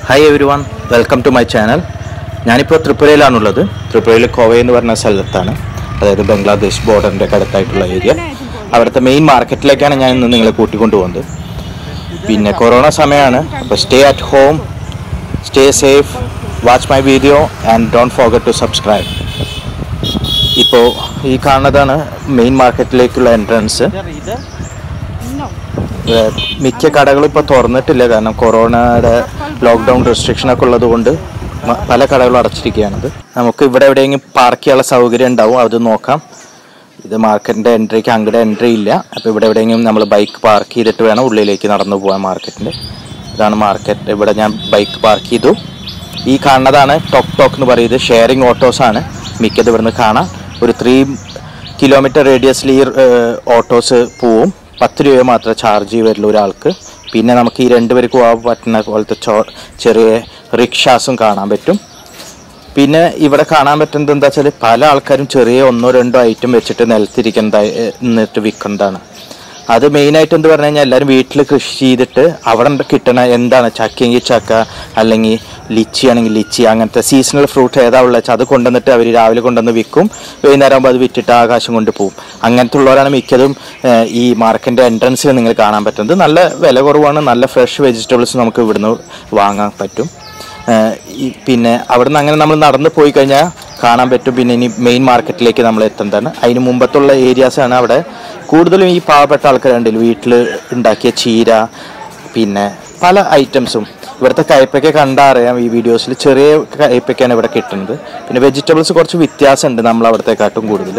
hi everyone welcome to my channel ഞാനിപ്പോൾ ത്രിപുരയിലാണുള്ളത് ത്രിപുരയിൽ കോവൈ എന്ന് പറഞ്ഞ സ്ഥലത്താണ് അതായത് ബംഗ്ലാദേശ് ബോർഡറിൻ്റെ ഒക്കെ അടുത്തായിട്ടുള്ള ഏരിയ അവിടുത്തെ മെയിൻ മാർക്കറ്റിലേക്കാണ് ഞാൻ ഇന്ന് നിങ്ങളെ കൂട്ടിക്കൊണ്ടു പോകുന്നത് പിന്നെ കൊറോണ സമയമാണ് അപ്പോൾ stay at home stay safe watch my video and don't forget to subscribe ഇപ്പോൾ ഈ കാണുന്നതാണ് മെയിൻ മാർക്കറ്റിലേക്കുള്ള എൻട്രൻസ് ഏഹ് മിക്ക കടകളും ഇപ്പോൾ തുറന്നിട്ടില്ല കാരണം കൊറോണയുടെ ലോക്ക്ഡൗൺ റെസ്ട്രിക്ഷൻ ഒക്കെ ഉള്ളത് കൊണ്ട് മ- പല കടകളും അടച്ചിരിക്കുകയാണത് നമുക്ക് ഇവിടെ എവിടെയെങ്കിലും പാർക്ക് ചെയ്യാനുള്ള സൗകര്യം ഉണ്ടാവും അത് നോക്കാം ഇത് മാർക്കറ്റിൻ്റെ എൻട്രിക്ക് അങ്ങോട്ട് എൻട്രി ഇല്ല അപ്പോൾ ഇവിടെ എവിടെയെങ്കിലും നമ്മൾ ബൈക്ക് പാർക്ക് ചെയ്തിട്ട് വേണം ഉള്ളിലേക്ക് നടന്നു പോകാൻ മാർക്കറ്റിൻ്റെ ഇതാണ് മാർക്കറ്റ് ഇവിടെ ഞാൻ ബൈക്ക് പാർക്ക് ചെയ്തു ഈ കാണുന്നതാണ് ടോക്ക് ടോക്ക് എന്ന് പറയുന്നത് ഷെയറിംഗ് ഓട്ടോസാണ് മിക്കത് ഇവിടുന്ന് കാണാം ഒരു ത്രീ കിലോമീറ്റർ റേഡിയസിൽ ഈ ഓട്ടോസ് പോവും പത്ത് രൂപ മാത്രമേ ചാർജ് വരുള്ളൂ ഒരാൾക്ക് പിന്നെ നമുക്ക് ഈ രണ്ടുപേർക്ക് പോകാൻ പറ്റുന്ന പോലത്തെ ചോ ചെറിയ റിക്ഷാസും കാണാൻ പറ്റും പിന്നെ ഇവിടെ കാണാൻ പറ്റുന്നത് എന്താ വെച്ചാൽ പല ആൾക്കാരും ചെറിയ ഒന്നോ രണ്ടോ ഐറ്റം വെച്ചിട്ട് നിലത്തിരിക്കുന്നത എന്നിട്ട് വിൽക്കുന്നതാണ് അത് മെയിനായിട്ട് എന്ത് പറഞ്ഞു കഴിഞ്ഞാൽ എല്ലാവരും വീട്ടിൽ കൃഷി ചെയ്തിട്ട് അവിടെ ഉണ്ട് കിട്ടണ എന്താണ് ചക്കയെങ്കിൽ ചക്ക അല്ലെങ്കിൽ ലിച്ചി ആണെങ്കിൽ ലിച്ചി അങ്ങനത്തെ സീസണൽ ഫ്രൂട്ട് ഏതാ ഉള്ളത് വെച്ചാൽ അത് കൊണ്ടുവന്നിട്ട് അവർ രാവിലെ കൊണ്ടുവന്ന് വിൽക്കും വൈകുന്നേരം ആകുമ്പോൾ അത് വിറ്റിട്ട് ആകാശം കൊണ്ട് പോകും അങ്ങനത്തെ ഉള്ളവരാണ് മിക്കതും ഏഹ്, ഈ മാർക്കറ്റിൻ്റെ എൻട്രൻസിൽ നിങ്ങൾ കാണാൻ പറ്റുന്നത് നല്ല വില കുറവാണ് നല്ല ഫ്രഷ് വെജിറ്റബിൾസ് നമുക്ക് ഇവിടുന്ന് വാങ്ങാൻ പറ്റും ഏഹ് ഈ പിന്നെ അവിടെ നിന്ന് അങ്ങനെ നമ്മൾ നടന്നു പോയി കഴിഞ്ഞാൽ കാണാൻ പറ്റും പിന്നെ ഇനി മെയിൻ മാർക്കറ്റിലേക്ക് നമ്മൾ എത്തുന്നതാണ് അതിന് മുമ്പത്തുള്ള ഏരിയാസ് ആണ് അവിടെ കൂടുതലും ഈ പാവപ്പെട്ട ആൾക്കാരുണ്ടല്ലോ വീട്ടിൽ ഉണ്ടാക്കിയ ചീര പിന്നെ പല ഐറ്റംസും ഇവിടുത്തെ കയ്പയ്ക്ക കണ്ടാൽ അറിയാം ഈ വീഡിയോസിൽ ചെറിയ കയ്പയ്ക്കാണ് ഇവിടെ കിട്ടുന്നത് പിന്നെ വെജിറ്റബിൾസ് കുറച്ച് വ്യത്യാസമുണ്ട് നമ്മൾ അവിടത്തെക്കാട്ടും കൂടുതൽ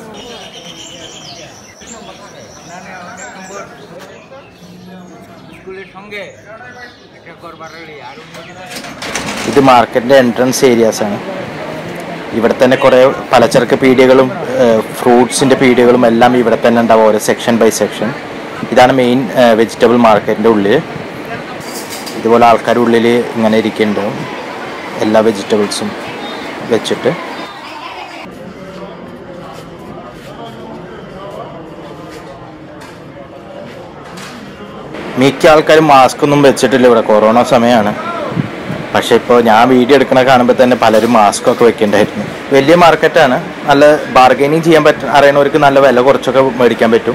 স্কুলের সঙ্গে একটা করবার রেডি আর অন্যদিকে ഇത് മാർക്കറ്റിൻ്റെ എൻട്രൻസ് ഏരിയാസ് ആണ് ഇവിടെ തന്നെ കുറേ പലചരക്ക് പീടികകളും ഫ്രൂട്ട്സിൻ്റെ പീടികകളും എല്ലാം ഇവിടെ തന്നെ ഉണ്ടാവും ഓരോ സെക്ഷൻ ബൈ സെക്ഷൻ ഇതാണ് മെയിൻ വെജിറ്റബിൾ മാർക്കറ്റിൻ്റെ ഉള്ളിൽ ഇതുപോലെ ആൾക്കാർ ഉള്ളിൽ ഇങ്ങനെ ഇരിക്കുന്നുണ്ടാവും എല്ലാ വെജിറ്റബിൾസും വെച്ചിട്ട് മിക്ക ആൾക്കാരും മാസ്ക് ഒന്നും വെച്ചിട്ടില്ല ഇവിടെ കൊറോണ സമയമാണ് പക്ഷെ ഇപ്പോൾ ഞാൻ വീഡിയോ എടുക്കണ കാണുമ്പോൾ തന്നെ പലരും മാസ്ക് ഒക്കെ വെക്കേണ്ടായിരുന്നു വലിയ മാർക്കറ്റാണ് നല്ല ബാർഗൈനിങ് ചെയ്യാൻ പറ്റും അറിയണവർക്ക് നല്ല വില കുറച്ചൊക്കെ മേടിക്കാൻ പറ്റും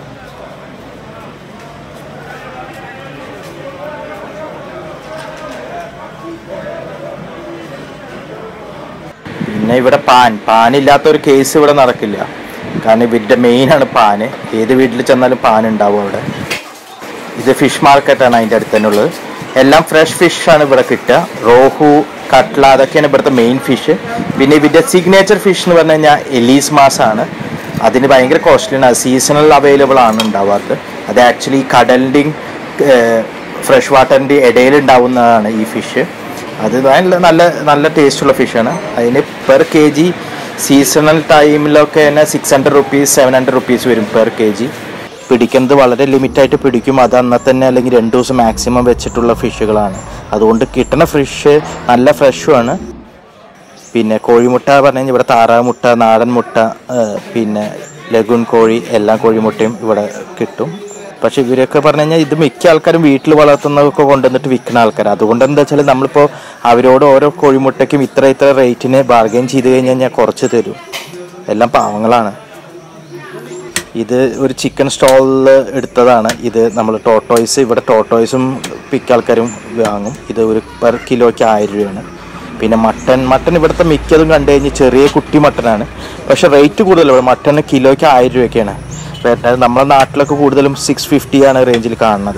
പിന്നെ ഇവിടെ പാൻ പാൻ ഇല്ലാത്ത ഒരു കേസ് ഇവിടെ നടക്കില്ല കാരണം ഇവരുടെ മെയിനാണ് പാന് ഏത് വീട്ടിൽ ചെന്നാലും പാൻ ഉണ്ടാവും അവിടെ ഇത് ഫിഷ് മാർക്കറ്റാണ് അതിൻ്റെ അടുത്ത് തന്നെ ഉള്ളത് എല്ലാം ഫ്രഷ് ഫിഷ് ആണ് ഇവിടെ കിട്ടുക റോഹു കട്ട്ല അതൊക്കെയാണ് ഇവിടുത്തെ മെയിൻ ഫിഷ് പിന്നെ ഇതിൻ്റെ സിഗ്നേച്ചർ ഫിഷ് എന്ന് പറഞ്ഞു കഴിഞ്ഞാൽ എലീസ് മാസ് ആണ് അതിന് ഭയങ്കര കോസ്റ്റ്ലിയാണ് അത് സീസണൽ അവൈലബിൾ ആണ് ഉണ്ടാവാത്തത് അത് ആക്ച്വലി കടലിൻ്റെയും ഫ്രഷ് വാട്ടറിൻ്റെ ഇടയിൽ ഉണ്ടാവുന്നതാണ് ഈ ഫിഷ് അത് നല്ല നല്ല നല്ല ടേസ്റ്റുള്ള ഫിഷാണ് അതിന് പെർ കെ ജി സീസണൽ ടൈമിലൊക്കെ തന്നെ six hundred rupees seven hundred rupees വരും പെർ കെ ജി പിടിക്കുന്നത് വളരെ ലിമിറ്റായിട്ട് പിടിക്കും അത് അന്നത്തെ തന്നെ അല്ലെങ്കിൽ രണ്ട് ദിവസം മാക്സിമം വെച്ചിട്ടുള്ള ഫിഷുകളാണ് അതുകൊണ്ട് കിട്ടുന്ന ഫിഷ് നല്ല ഫ്രഷുമാണ് പിന്നെ കോഴിമുട്ട പറഞ്ഞു കഴിഞ്ഞാൽ ഇവിടെ താറാവ് മുട്ട നാടൻ മുട്ട ആ, പിന്നെ ലഗുൺ കോഴി എല്ലാ കോഴിമുട്ടയും ഇവിടെ കിട്ടും പക്ഷെ ഇവരൊക്കെ പറഞ്ഞു കഴിഞ്ഞാൽ ഇത് മിക്ക ആൾക്കാരും വീട്ടിൽ വളർത്തുന്നതൊക്കെ കൊണ്ടുവന്നിട്ട് വിൽക്കുന്ന ആൾക്കാർ അതുകൊണ്ട് എന്താ വെച്ചാൽ നമ്മളിപ്പോൾ അവരോട് ഓരോ കോഴിമുട്ടയ്ക്കും ഇത്ര ഇത്ര റേറ്റിന് ബാർഗൈൻ ചെയ്ത് കഴിഞ്ഞ് കഴിഞ്ഞാൽ കുറച്ച് തരും എല്ലാം പാവങ്ങളാണ് ഇത് ഒരു ചിക്കൻ സ്റ്റോളിൽ എടുത്തതാണ് ഇത് നമ്മൾ ടോട്ടോയ്സ് ഇവിടെ ടോട്ടോയ്സും മിക്ക ആൾക്കാരും വാങ്ങും ഇത് ഒരു പെർ കിലോയ്ക്ക് ആയിരം രൂപയാണ് പിന്നെ മട്ടൻ മട്ടൻ ഇവിടുത്തെ മിക്കതും കണ്ടു കഴിഞ്ഞാൽ ചെറിയ കുട്ടി മട്ടനാണ് പക്ഷെ റേറ്റ് കൂടുതലാണ് മട്ടന് കിലോയ്ക്ക് ആയിരം രൂപയൊക്കെയാണ് വരുന്നത് നമ്മളെ നാട്ടിലൊക്കെ കൂടുതലും സിക്സ് ഫിഫ്റ്റിയാണ് റേഞ്ചിൽ കാണുന്നത്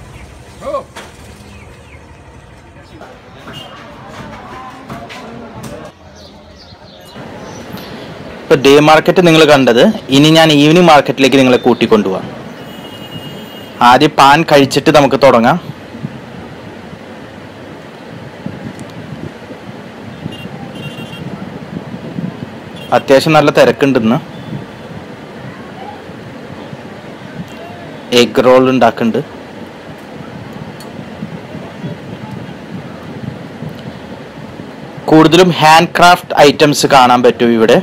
ഇപ്പോൾ ഡേ മാർക്കറ്റ് നിങ്ങൾ കണ്ടത് ഇനി ഞാൻ ഈവനിങ് മാർക്കറ്റിലേക്ക് നിങ്ങളെ കൂട്ടിക്കൊണ്ടുപോകാം ആദ്യം പാൻ കഴിച്ചിട്ട് നമുക്ക് തുടങ്ങാം അത്യാവശ്യം നല്ല തിരക്കുണ്ടെന്ന് എഗ് റോൾ ഉണ്ടാക്കുന്നുണ്ട് കൂടുതലും ഹാൻഡ് ക്രാഫ്റ്റ് ഐറ്റംസ് കാണാൻ പറ്റും ഇവിടെ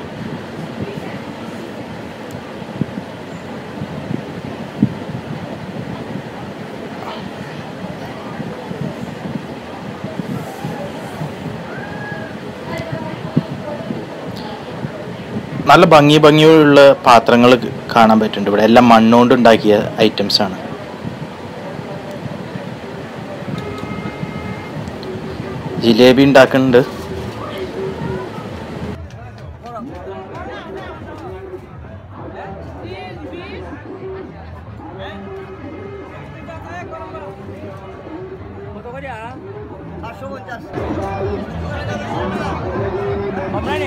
നല്ല ഭംഗി ഭംഗിയുള്ള പാത്രങ്ങൾ കാണാൻ പറ്റുന്നുണ്ട് ഇവിടെ എല്ലാം മണ്ണുകൊണ്ട് ഉണ്ടാക്കിയ ഐറ്റംസ് ആണ് ജിലേബി ഉണ്ടാക്കുന്നുണ്ട് কত করে পাঁচশো পঞ্চাশ আপনারে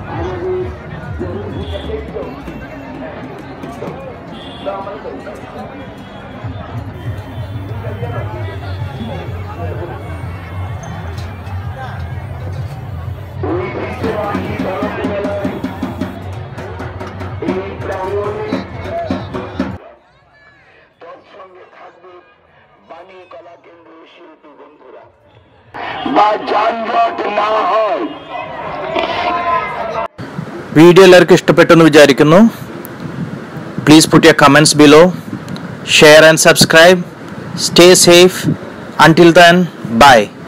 তৎসঙ্গে থাকবে বাণী কলা কেন্দ্রের শিল্পী বন্ধুরা বা যানজট না হয় വീഡിയോ എല്ലാവർക്കും ഇഷ്ടപ്പെട്ടു എന്ന് വിചാരിക്കുന്നു please put your comments below share and subscribe stay safe until then by